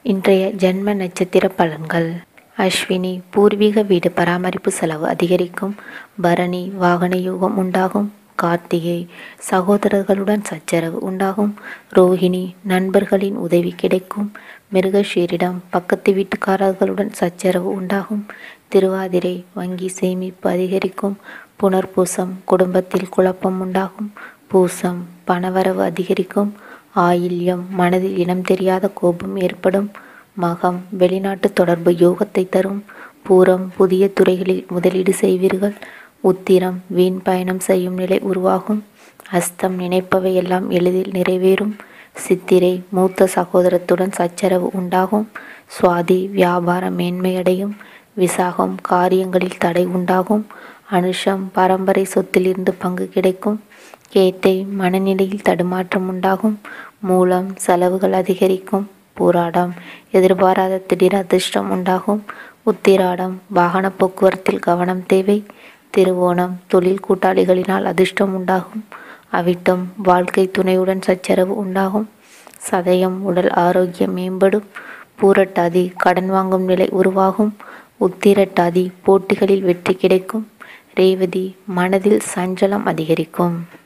இன்றைய ஜென்ம நட்சத்திர பலன்கள் அஸ்வினி பூர்வீக வீடு பராமரிப்பு செலவு அதிகரிக்கும் பரணி வாகன யோகம் உண்டாகும் கார்த்திகை சகோதரர்களுடன் சச்சரவு உண்டாகும் ரோஹிணி நண்பர்களின் உதவி கிடைக்கும் மிருகஷீரிடம் பக்கத்து வீட்டுக்காரர்களுடன் சச்சரவு உண்டாகும் திருவாதிரை வங்கி சேமிப்பு அதிகரிக்கும் புனர்பூசம் குடும்பத்தில் குழப்பம் உண்டாகும் பூசம் பணவரவு அதிகரிக்கும் ஆயில்யம் மனதில் இனம் தெரியாத கோபம் ஏற்படும் மகம் வெளிநாட்டு தொடர்பு யோகத்தை தரும் பூரம் புதிய துறைகளில் முதலீடு செய்வீர்கள் உத்திரம் வீண் பயணம் செய்யும் நிலை உருவாகும் அஸ்தம் நினைப்பவை எல்லாம் எளிதில் நிறைவேறும் சித்திரை மூத்த சகோதரத்துடன் சச்சரவு உண்டாகும் சுவாதி வியாபார மேன்மையடையும் விசாகம் காரியங்களில் தடை உண்டாகும் அனுஷம் பரம்பரை சொத்திலிருந்து பங்கு கிடைக்கும் கேட்டை மனநிலையில் தடுமாற்றம் உண்டாகும் மூலம் செலவுகள் அதிகரிக்கும் பூராடம் எதிர்பாராத திடீர் அதிர்ஷ்டம் உண்டாகும் உத்திராடம் வாகன போக்குவரத்தில் கவனம் தேவை திருவோணம் தொழில் கூட்டாளிகளினால் அதிர்ஷ்டம் உண்டாகும் அவிட்டம் வாழ்க்கை துணையுடன் சச்சரவு உண்டாகும் சதயம் உடல் ஆரோக்கியம் மேம்படும் பூரட்டாதி கடன் வாங்கும் நிலை உருவாகும் உத்திரட்டாதி போட்டிகளில் வெற்றி கிடைக்கும் ரேவதி மனதில் சஞ்சலம் அதிகரிக்கும்